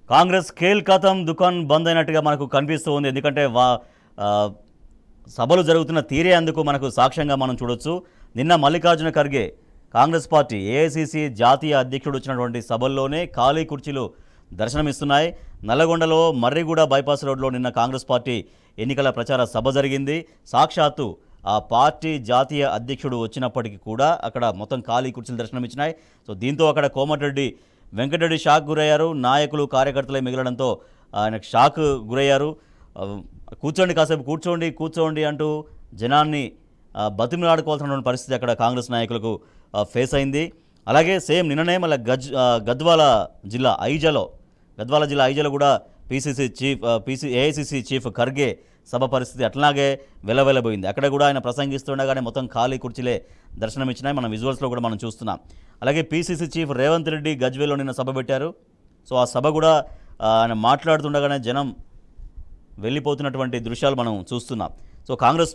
కాంగ్రెస్ ఖేల్ ఖతం దుకాన్ బంద్ అయినట్టుగా మనకు కనిపిస్తూ ఉంది ఎందుకంటే వా ఆ, సభలు జరుగుతున్న తీరే అందుకు మనకు సాక్ష్యంగా మనం చూడొచ్చు నిన్న మల్లికార్జున ఖర్గే కాంగ్రెస్ పార్టీ ఏఐసిసి జాతీయ అధ్యక్షుడు వచ్చినటువంటి సభల్లోనే ఖాళీ కుర్చీలు దర్శనమిస్తున్నాయి నల్లగొండలో మర్రిగూడ బైపాస్ రోడ్లో నిన్న కాంగ్రెస్ పార్టీ ఎన్నికల ప్రచార సభ జరిగింది సాక్షాత్తు ఆ పార్టీ జాతీయ అధ్యక్షుడు వచ్చినప్పటికీ కూడా అక్కడ మొత్తం ఖాళీ కుర్చీలు దర్శనమిచ్చినాయి సో దీంతో అక్కడ కోమటిరెడ్డి వెంకటరెడ్డి షాక్ గురయ్యారు నాయకులు కార్యకర్తలే మిగలడంతో ఆయనకు షాక్ గురయ్యారు ఆ, కూర్చోండి కాసేపు కూర్చోండి కూర్చోండి అంటూ జనాన్ని ఆ, బతిమలాడుకోవాల్సినటువంటి పరిస్థితి అక్కడ కాంగ్రెస్ నాయకులకు ఆ, ఫేస్ అయింది అలాగే సేమ్ నిన్ననే మళ్ళీ గజ్ ఆ, గద్వాల జిల్లా ఐజలో గద్వాల జిల్లా ఐజలో కూడా PCC chief PC AICC chief Kharge సభ పరిస్థితి అట్లాగే వెలవెలబోయింది అక్కడ కూడా ఆయన ప్రసంగిస్తుండగానే మొత్తం ఖాళీ కుర్చీలే దర్శనమిచ్చినాయి మనం విజువల్స్లో కూడా మనం చూస్తున్నాం అలాగే పీసీసీ చీఫ్ రేవంత్ రెడ్డి గజ్వేల్లో నిన్న సభ పెట్టారు సో ఆ సభ కూడా ఆ, ఆయన మాట్లాడుతుండగానే జనం వెళ్ళిపోతున్నటువంటి దృశ్యాలు మనం చూస్తున్నాం సో కాంగ్రెస్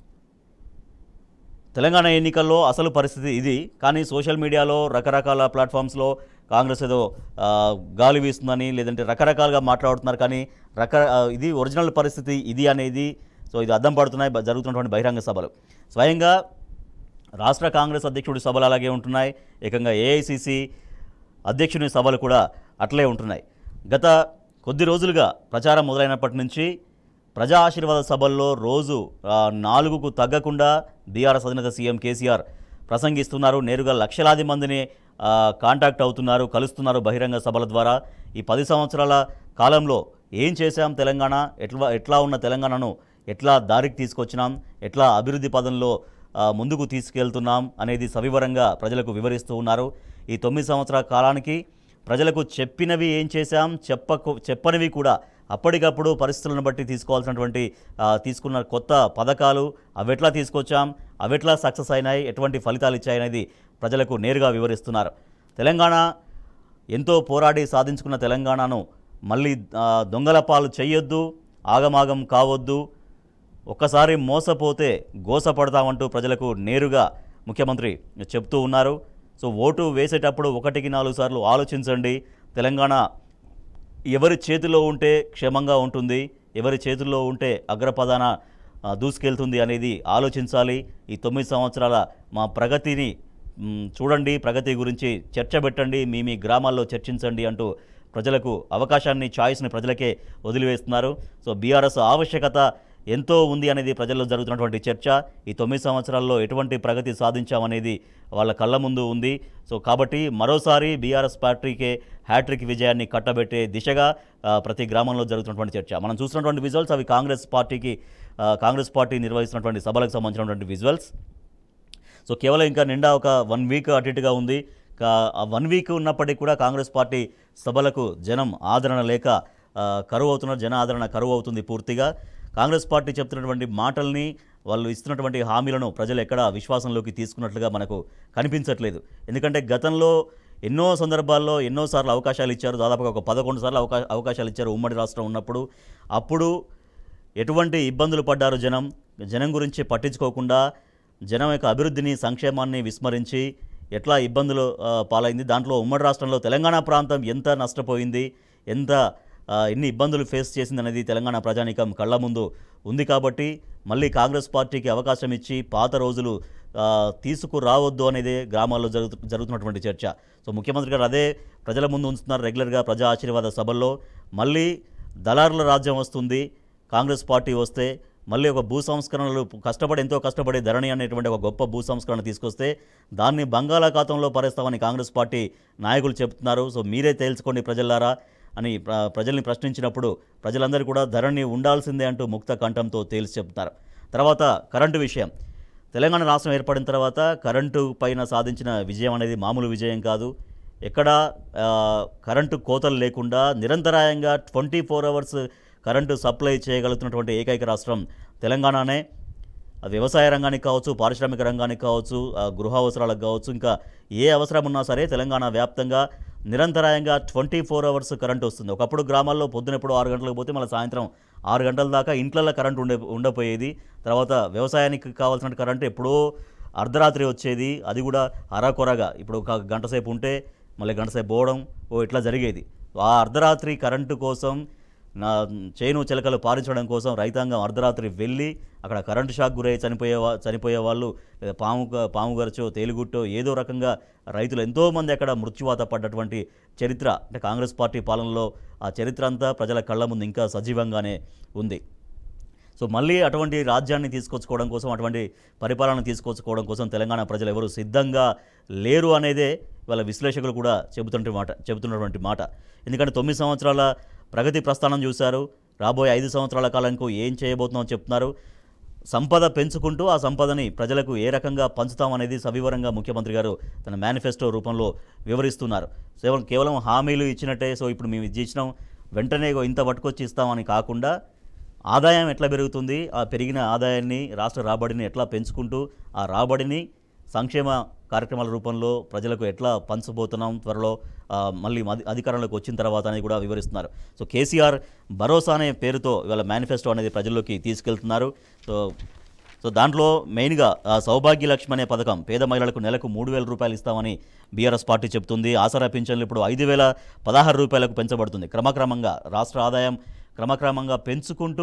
తెలంగాణ ఎన్నికల్లో అసలు పరిస్థితి ఇది కానీ సోషల్ మీడియాలో రకరకాల ప్లాట్ఫామ్స్లో కాంగ్రెస్ ఏదో ఆ, గాలి వీస్తుందని లేదంటే రకరకాలుగా మాట్లాడుతున్నారు కానీ రక ఆ, ఇది ఒరిజినల్ పరిస్థితి ఇది అనేది సో ఇది అద్దం పడుతున్నాయి బ- జరుగుతున్నటువంటి బహిరంగ సభలు స్వయంగా రాష్ట్ర కాంగ్రెస్ అధ్యక్షుడి సభలు అలాగే ఉంటున్నాయి ఏకంగా ఏఐసిసి అధ్యక్షుని సభలు కూడా అట్లే ఉంటున్నాయి గత కొద్ది రోజులుగా ప్రచారం మొదలైనప్పటి నుంచి ప్రజా ఆశీర్వాద సభల్లో రోజు ఆ, నాలుగుకు తగ్గకుండా బీఆర్ఎస్ అధినేత సీఎం కేసీఆర్ ప్రసంగిస్తున్నారు నేరుగా లక్షలాది మందిని ఆ, కాంటాక్ట్ అవుతున్నారు కలుస్తున్నారు బహిరంగ సభల ద్వారా ఈ పది సంవత్సరాల కాలంలో ఏం చేశాం తెలంగాణ ఎట్లా ఎట్లా ఉన్న తెలంగాణను ఎట్లా దారికి తీసుకొచ్చినాం ఎట్లా అభివృద్ధి పదంలో ఆ, ముందుకు తీసుకెళ్తున్నాం అనేది సవివరంగా ప్రజలకు వివరిస్తూ ఉన్నారు ఈ తొమ్మిది సంవత్సరాల కాలానికి ప్రజలకు చెప్పినవి ఏం చేశాం చెప్పకు చెప్పనివి కూడా అప్పటికప్పుడు పరిస్థితులను బట్టి తీసుకోవాల్సినటువంటి ఆ, తీసుకున్న కొత్త పథకాలు అవెట్లా తీసుకొచ్చాం అవెట్లా సక్సెస్ అయినాయి ఎటువంటి ఫలితాలు ఇచ్చాయనేది ప్రజలకు నేరుగా వివరిస్తున్నారు తెలంగాణ ఎంతో పోరాడి సాధించుకున్న తెలంగాణను మళ్ళీ ఆ, దొంగల పాలు చేయొద్దు ఆగమాగం కావద్దు ఒక్కసారి మోసపోతే గోసపడతామంటూ ప్రజలకు నేరుగా ముఖ్యమంత్రి చెప్తూ ఉన్నారు సో ఓటు వేసేటప్పుడు ఒకటికి నాలుగు సార్లు ఆలోచించండి తెలంగాణ ఎవరి చేతిలో ఉంటే క్షేమంగా ఉంటుంది ఎవరి చేతుల్లో ఉంటే అగ్రపదాన ఆ, దూసుకెళ్తుంది అనేది ఆలోచించాలి ఈ తొమ్మిది సంవత్సరాల మా ప్రగతిని మ్, చూడండి ప్రగతి గురించి చర్చ పెట్టండి మీ మీ గ్రామాల్లో చర్చించండి అంటూ ప్రజలకు అవకాశాన్ని ఛాయిస్ని ప్రజలకే వదిలివేస్తున్నారు సో బీఆర్ఎస్ ఆవశ్యకత ఎంతో ఉంది అనేది ప్రజల్లో జరుగుతున్నటువంటి చర్చ ఈ తొమ్మిది సంవత్సరాల్లో ఎటువంటి ప్రగతి సాధించామనేది వాళ్ళ కళ్ళ ముందు ఉంది సో కాబట్టి మరోసారి బీఆర్ఎస్ పార్టీకే హ్యాట్రిక్ విజయాన్ని కట్టబెట్టే దిశగా ఆ, ప్రతి గ్రామంలో జరుగుతున్నటువంటి చర్చ మనం చూసినటువంటి విజువల్స్ అవి కాంగ్రెస్ పార్టీకి ఆ, కాంగ్రెస్ పార్టీ నిర్వహిస్తున్నటువంటి సభలకు సంబంధించినటువంటి విజువల్స్ సో కేవలం ఇంకా నిండా ఒక వన్ వీక్ అటు ఇటుగా ఉంది కా- ఆ వన్ వీక్ ఉన్నప్పటికీ కూడా కాంగ్రెస్ పార్టీ సభలకు జనం ఆదరణ లేక ఆ, కరువు అవుతున్నారు జన ఆదరణ కరువు అవుతుంది పూర్తిగా కాంగ్రెస్ పార్టీ చెప్తున్నటువంటి మాటల్ని వాళ్ళు ఇస్తున్నటువంటి హామీలను ప్రజలు ఎక్కడ విశ్వాసంలోకి తీసుకున్నట్లుగా మనకు కనిపించట్లేదు ఎందుకంటే గతంలో ఎన్నో సందర్భాల్లో ఎన్నోసార్లు అవకాశాలు ఇచ్చారు దాదాపుగా ఒక పదకొండు సార్లు అవకా అవకాశాలు ఇచ్చారు ఉమ్మడి రాష్ట్రం ఉన్నప్పుడు అప్పుడు ఎటువంటి ఇబ్బందులు పడ్డారు జనం జనం గురించి పట్టించుకోకుండా జనం యొక్క అభివృద్ధిని సంక్షేమాన్ని విస్మరించి ఎట్లా ఇబ్బందులు ఆ, పాలైంది దాంట్లో ఉమ్మడి రాష్ట్రంలో తెలంగాణ ప్రాంతం ఎంత నష్టపోయింది ఎంత ఆ, ఎన్ని ఇబ్బందులు ఫేస్ చేసింది అనేది తెలంగాణ ప్రజానీకం కళ్ళ ముందు ఉంది కాబట్టి మళ్ళీ కాంగ్రెస్ పార్టీకి అవకాశం ఇచ్చి పాత రోజులు ఆ, తీసుకురావద్దు అనేది గ్రామాల్లో జరుగుతు జరుగుతున్నటువంటి చర్చ సో ముఖ్యమంత్రి గారు అదే ప్రజల ముందు ఉంచుతున్నారు రెగ్యులర్గా ప్రజా ఆశీర్వాద సభల్లో మళ్ళీ దళారుల రాజ్యం వస్తుంది కాంగ్రెస్ పార్టీ వస్తే మళ్ళీ ఒక భూ సంస్కరణలు కష్టపడి ఎంతో కష్టపడి ధరణి అనేటువంటి ఒక గొప్ప భూ సంస్కరణ తీసుకొస్తే దాన్ని బంగాళాఖాతంలో పరేస్తామని కాంగ్రెస్ పార్టీ నాయకులు చెబుతున్నారు సో మీరే తేల్చుకోండి ప్రజలారా అని ప్ర- ప్రజల్ని ప్రశ్నించినప్పుడు ప్రజలందరూ కూడా ధరణి ఉండాల్సిందే అంటూ ముక్త కంఠంతో తేల్చి చెప్తున్నారు తర్వాత కరెంటు విషయం తెలంగాణ రాష్ట్రం ఏర్పడిన తర్వాత కరెంటు పైన సాధించిన విజయం అనేది మామూలు విజయం కాదు ఎక్కడ ఆ, కరెంటు కోతలు లేకుండా నిరంతరాయంగా twenty four hours current supply చేయగలుగుతున్నటువంటి ఏకైక రాష్ట్రం తెలంగాణనే అది వ్యవసాయ రంగానికి కావచ్చు పారిశ్రామిక రంగానికి కావచ్చు ఆ, గృహ అవసరాలకు కావచ్చు ఇంకా ఏ అవసరం ఉన్నా సరే తెలంగాణ వ్యాప్తంగా నిరంతరాయంగా ట్వంటీ ఫోర్ అవర్స్ కరెంట్ వస్తుంది ఒకప్పుడు గ్రామాల్లో పొద్దునెప్పుడు ఆరు గంటలకు పోతే మళ్ళీ సాయంత్రం ఆరు గంటల దాకా ఇంట్లలో కరెంట్ ఉండే ఉండపోయేది తర్వాత వ్యవసాయానికి కావాల్సిన కరెంట్ ఎప్పుడో అర్ధరాత్రి వచ్చేది అది కూడా అరాకొరగా ఇప్పుడు ఒక గంట సేపు ఉంటే మళ్ళీ గంట సేపు పోవడం ఓ ఇట్లా జరిగేది ఆ అర్ధరాత్రి కరెంటు కోసం నా చేను చిలకలు పారించడం కోసం రైతాంగం అర్ధరాత్రి వెళ్ళి అక్కడ కరెంటు షాక్ గురై చనిపోయే వా- చనిపోయే వాళ్ళు లేదా పాము గ- పాము గరచో తేలుగుట్టో ఏదో రకంగా రైతులు ఎంతోమంది అక్కడ మృత్యువాత పడ్డటువంటి చరిత్ర అంటే కాంగ్రెస్ పార్టీ పాలనలో ఆ చరిత్ర అంతా ప్రజల కళ్ళ ముందు ఇంకా సజీవంగానే ఉంది సో మళ్ళీ అటువంటి రాజ్యాన్ని తీసుకొచ్చుకోవడం కోసం అటువంటి పరిపాలన తీసుకొచ్చుకోవడం కోసం తెలంగాణ ప్రజలు ఎవరు సిద్ధంగా లేరు అనేదే వాళ్ళ విశ్లేషకులు కూడా చెబుతుంటే మాట చెబుతున్నటువంటి మాట ఎందుకంటే తొమ్మిది సంవత్సరాల ప్రగతి ప్రస్థానం చూశారు రాబోయే ఐదు సంవత్సరాల కాలంకు ఏం చేయబోతున్నామో చెప్తున్నారు సంపద పెంచుకుంటూ ఆ సంపదని ప్రజలకు ఏ రకంగా పంచుతామనేది సవివరంగా ముఖ్యమంత్రి గారు తన మేనిఫెస్టో రూపంలో వివరిస్తున్నారు కేవలం కేవలం హామీలు ఇచ్చినట్టే సో ఇప్పుడు మేము ఇది ఇచ్చినాం వెంటనే ఇగో ఇంత పట్టుకొచ్చి ఇస్తామని కాకుండా ఆదాయం ఎట్లా పెరుగుతుంది ఆ పెరిగిన ఆదాయాన్ని రాష్ట్ర రాబడిని ఎట్లా పెంచుకుంటూ ఆ రాబడిని సంక్షేమ కార్యక్రమాల రూపంలో ప్రజలకు ఎట్లా పంచబోతున్నాం త్వరలో ఆ, మళ్ళీ మది- అధికారంలోకి వచ్చిన తర్వాత అనేది కూడా వివరిస్తున్నారు సో కేసీఆర్ భరోసా అనే పేరుతో ఇవాళ మేనిఫెస్టో అనేది ప్రజల్లోకి తీసుకెళ్తున్నారు సో సో దాంట్లో మెయిన్గా ఆ, సౌభాగ్య లక్ష్మి అనే పథకం పేద మహిళలకు నెలకు మూడు వేల రూపాయలు ఇస్తామని బీఆర్ఎస్ పార్టీ చెబుతుంది ఆసరా పింఛన్లు ఇప్పుడు ఐదు వేల పదహారు రూపాయలకు పెంచబడుతుంది క్రమక్రమంగా రాష్ట్ర ఆదాయం క్రమక్రమంగా పెంచుకుంటూ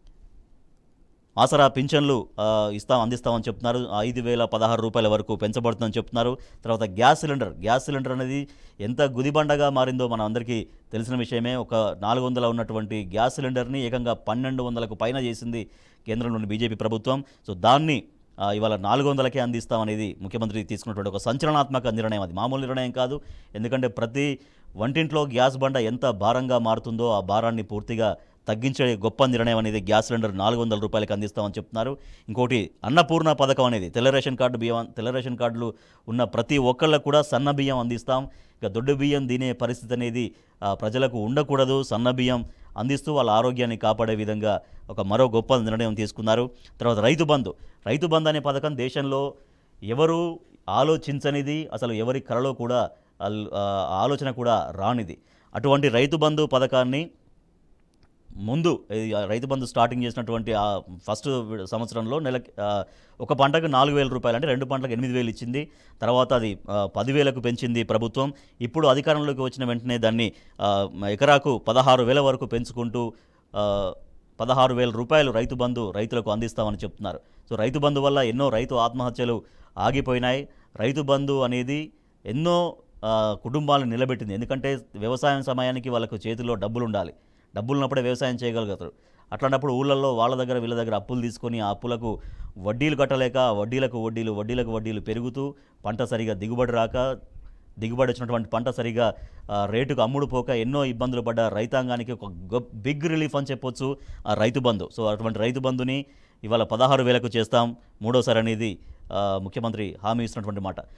ఆసరా పింఛన్లు ఆ, ఇస్తాం అందిస్తామని చెప్తున్నారు ఐదు వేల పదహారు రూపాయల వరకు పెంచబడుతుందని చెప్తున్నారు తర్వాత గ్యాస్ సిలిండర్ గ్యాస్ సిలిండర్ అనేది ఎంత గుదిబండగా మారిందో మన అందరికీ తెలిసిన విషయమే ఒక నాలుగు వందల ఉన్నటువంటి గ్యాస్ సిలిండర్ని ఏకంగా పన్నెండు వందలకు పైన చేసింది కేంద్రంలోని బీజేపీ ప్రభుత్వం సో దాన్ని ఆ, ఇవాళ నాలుగు వందలకే అందిస్తామనేది ముఖ్యమంత్రి తీసుకున్నటువంటి ఒక సంచలనాత్మక నిర్ణయం అది మామూలు నిర్ణయం కాదు ఎందుకంటే ప్రతి వంటింట్లో గ్యాస్ బండ ఎంత భారంగా మారుతుందో ఆ భారాన్ని పూర్తిగా తగ్గించే గొప్ప నిర్ణయం అనేది గ్యాస్ సిలిండర్ నాలుగు వందల రూపాయలకి అందిస్తామని చెప్తున్నారు ఇంకోటి అన్నపూర్ణ పథకం అనేది తెల్ల రేషన్ కార్డు బియ్యం తెల్ల రేషన్ కార్డులు ఉన్న ప్రతి ఒక్కళ్ళకు కూడా సన్న బియ్యం అందిస్తాం ఇక దొడ్డు బియ్యం తినే పరిస్థితి అనేది ఆ, ప్రజలకు ఉండకూడదు సన్న బియ్యం అందిస్తూ వాళ్ళ ఆరోగ్యాన్ని కాపాడే విధంగా ఒక మరో గొప్ప నిర్ణయం తీసుకున్నారు తర్వాత రైతు బంధు రైతు బంధు అనే పథకం దేశంలో ఎవరు ఆలోచించనిది అసలు ఎవరి కలలో కూడా అల్- ఆ ఆలోచన కూడా రానిది అటువంటి రైతు బంధు పథకాన్ని ముందు ఈ రైతు బంధు స్టార్టింగ్ చేసినటువంటి ఆ ఫస్ట్ విడ- సంవత్సరంలో నెలకి ఆ, ఒక పంటకు నాలుగు వేల రూపాయలు అంటే రెండు పంటలకు ఎనిమిది వేలు ఇచ్చింది తర్వాత అది ఆ, పదివేలకు పెంచింది ప్రభుత్వం ఇప్పుడు అధికారంలోకి వచ్చిన వెంటనే దాన్ని ఆ, ఎకరాకు పదహారు వేల వరకు పెంచుకుంటూ ఆ, పదహారు వేల రూపాయలు రైతు బంధు రైతులకు అందిస్తామని చెప్తున్నారు సో రైతు బంధు వల్ల ఎన్నో రైతు ఆత్మహత్యలు ఆగిపోయినాయి రైతు బంధు అనేది ఎన్నో ఆ, కుటుంబాలను నిలబెట్టింది ఎందుకంటే వ్యవసాయం సమయానికి వాళ్ళకు చేతిలో డబ్బులు ఉండాలి డబ్బులు ఉన్నప్పుడే వ్యవసాయం చేయగలుగుతారు అట్లాంటప్పుడు ఊళ్ళల్లో వాళ్ళ దగ్గర వీళ్ళ దగ్గర అప్పులు తీసుకొని ఆ అప్పులకు వడ్డీలు కట్టలేక ఆ వడ్డీలకు వడ్డీలు వడ్డీలకు వడ్డీలు పెరుగుతూ పంట సరిగా దిగుబడి రాక దిగుబడి వచ్చినటువంటి పంట సరిగా ఆ, రేటుకు అమ్ముడు పోక ఎన్నో ఇబ్బందులు పడ్డ రైతాంగానికి ఒక గొప్ప బిగ్ రిలీఫ్ అని చెప్పొచ్చు ఆ రైతు బంధు సో అటువంటి రైతు బంధుని ఇవాళ పదహారు వేలకు చేస్తాం మూడోసారి అనేది ఆ, ముఖ్యమంత్రి హామీ ఇస్తున్నటువంటి మాట